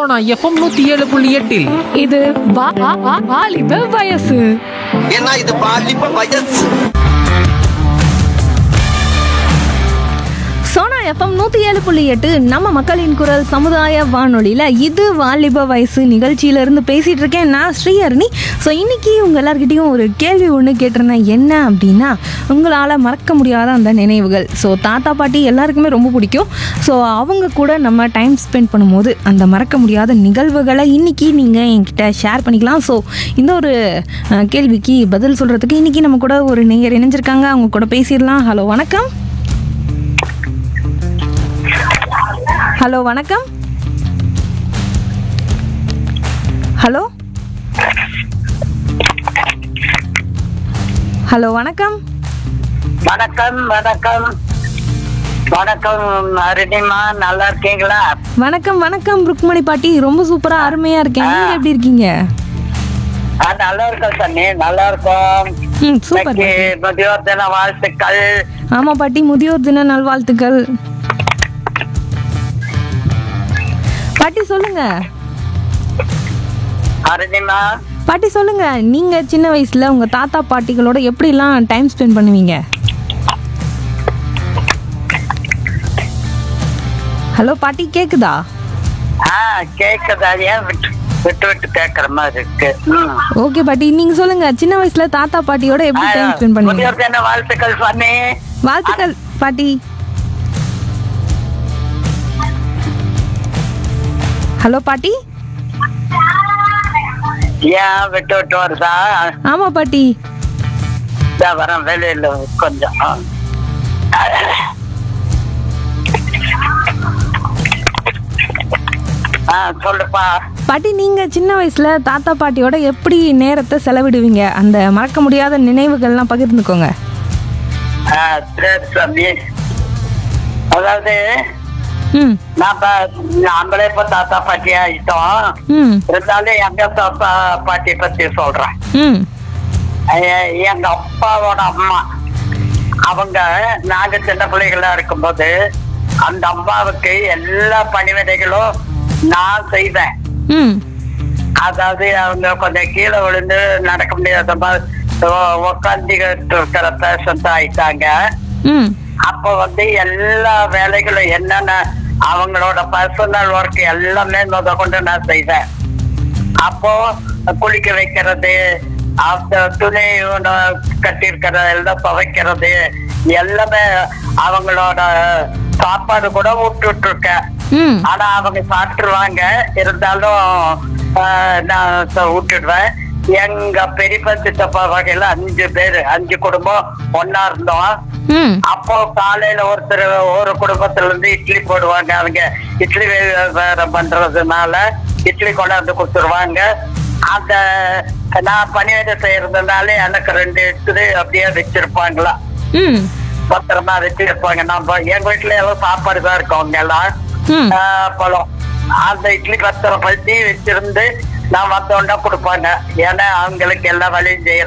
Sona FM நூத்தி ஏழு புள்ளி எட்டில் இது வா- வா- வா- வாலிப வயசு ஏன்னா இது பாலிப்ப வயசு சோனா எஃப்எம் நூற்றி ஏழு புள்ளி எட்டு நம்ம மக்களின் குரல் சமுதாய வானொலியில் இது வாலிப வயசு நிகழ்ச்சியிலேருந்து பேசிகிட்டு இருக்கேன் நான் ஸ்ரீஹரணி ஸோ இன்றைக்கி உங்கள் எல்லாருக்கிட்டேயும் ஒரு கேள்வி ஒன்று கேட்டிருந்தேன் என்ன அப்படின்னா உங்களால் மறக்க முடியாத அந்த நினைவுகள் ஸோ தாத்தா பாட்டி எல்லாருக்குமே ரொம்ப பிடிக்கும் ஸோ அவங்க கூட நம்ம டைம் ஸ்பெண்ட் பண்ணும்போது அந்த மறக்க முடியாத நிகழ்வுகளை இன்றைக்கி நீங்கள் என்கிட்ட ஷேர் பண்ணிக்கலாம் ஸோ இந்த ஒரு அஹ், கேள்விக்கு பதில் சொல்கிறதுக்கு இன்றைக்கி நம்ம கூட ஒரு நேயர் இணைஞ்சிருக்காங்க அவங்க கூட பேசிடலாம் ஹலோ வணக்கம் ஹலோ வணக்கம் ஹலோ ஹலோ வணக்கம் வணக்கம் வணக்கம் வணக்கம் அருணிமா நல்லா இருக்கீங்களா வணக்கம் வணக்கம் ருக்மணி பாட்டி ரொம்ப சூப்பரா அருமையா இருக்கேன் நீங்க எப்படி இருக்கீங்க ஆ, நல்லா இருக்கோம் தண்ணி நல்லா இருக்கோம் ம் சூப்பர் இன்னைக்கு முதியோர் தின வாழ்த்துக்கள் ஆமா பாட்டி முதியோர் தின நல்வாழ்த்துக்கள் பாட்டி சொல்லுங்க அருணிமா பாட்டி சொல்லுங்க நீங்க சின்ன வயசுல உங்க தாத்தா பாட்டிகளோட எப்படிலாம் டைம் ஸ்பெண்ட் பண்ணுவீங்க ஹலோ பாட்டி கேக்குதா ஆ கேக்குதா ஏன் விட்டு விட்டு விட்டு கேக்குற மாதிரி இருக்கு ம். ஓகே பாட்டி நீங்க சொல்லுங்க சின்ன வயசுல தாத்தா பாட்டியோட ஆ, எப்படி டைம் ஸ்பெண்ட் பண்ணுவீங்க முதியோர் தின வாழ்த்துக்கள் சுவாமி வாழ்த்துக்கள் பாட்டி ஹலோ பாட்டி ஏன் விட்டு விட்டு வருதா ஆமா பாட்டி இதா வரேன் வெளியில கொஞ்சம் ஆ சொல்லுப்பா பாட்டி நீங்க சின்ன வயசுல தாத்தா பாட்டியோட எப்படி நேரத்தை செலவிடுவீங்க அந்த மறக்க முடியாத நினைவுகள்லாம் பகிர்ந்துக்கோங்க ஆ, சரி சாமி அதாவது ம் நாம நாமளே இப்ப தாத்தா பாட்டி ஆயிட்டோம் ம் இருந்தாலும் எங்க தாத்தா பாட்டி பத்தி சொல்றேன் ம் எ- எங்க அப்பாவோட அம்மா அவங்க நாங்க சின்ன பிள்ளைகளா இருக்கும்போது அந்த அம்மாவுக்கு எல்லா பணிவிடைகளும் நான் செய்வேன் ம் அதாவது அவங்க கொஞ்சம் கீழே விழுந்து நடக்க முடியாத மாதிரி உட்காந்துக்கிட்டு இருக்கிற பேஷண்ட் ஆயிட்டாங்க ம் அப்போ வந்து எல்லா வேலைகளும் என்னென்ன அவங்களோட பர்சனல் ஒர்க் எல்லாமே முத கொண்டு நான் செய்வேன் அப்போ குளிக்க வைக்கிறது அந்த துணி கட்டியிருக்கிறது எல்லாம் துவைக்கிறது எல்லாமே அவங்களோட சாப்பாடு கூட விட்டுட்டு இருக்கேன் ம் ஆனா அவங்க சாப்பிட்டுருவாங்க இருந்தாலும் ஆஹ், நான் ச- விட்டுடுவேன் எங்க பெரியப்பா சித்தப்பா வகையில அஞ்சு பேரு அஞ்சு குடும்பம் ஒன்னா இருந்தோம் ம் அப்போ காலையில ஒருத்தர் ஒரு குடும்பத்துல இருந்து இட்லி போடுவாங்க அவங்க இட்லி வே- வேற பண்றதுனால இட்லி கொண்டாந்து கொடுத்துருவாங்க அந்த நான் பணியிட செய்யறதுனால எனக்கு ரெண்டு இட்லி அப்படியே வச்சிருப்பாங்களா ம் பத்திரமா வச்சிருப்பாங்க நம்ம எங்க வீட்டுல எல்லாம் சாப்பாடு தான் இருக்கும் அவங்க எல்லாம் ம் ஆஹ் பழம் அந்த இட்லி பத்திரம் பத்தி வச்சிருந்து நான் வந்தோன்னா கொடுப்பாங்க ஏன்னா அவங்களுக்கு எல்லா வேலையும் செய்யற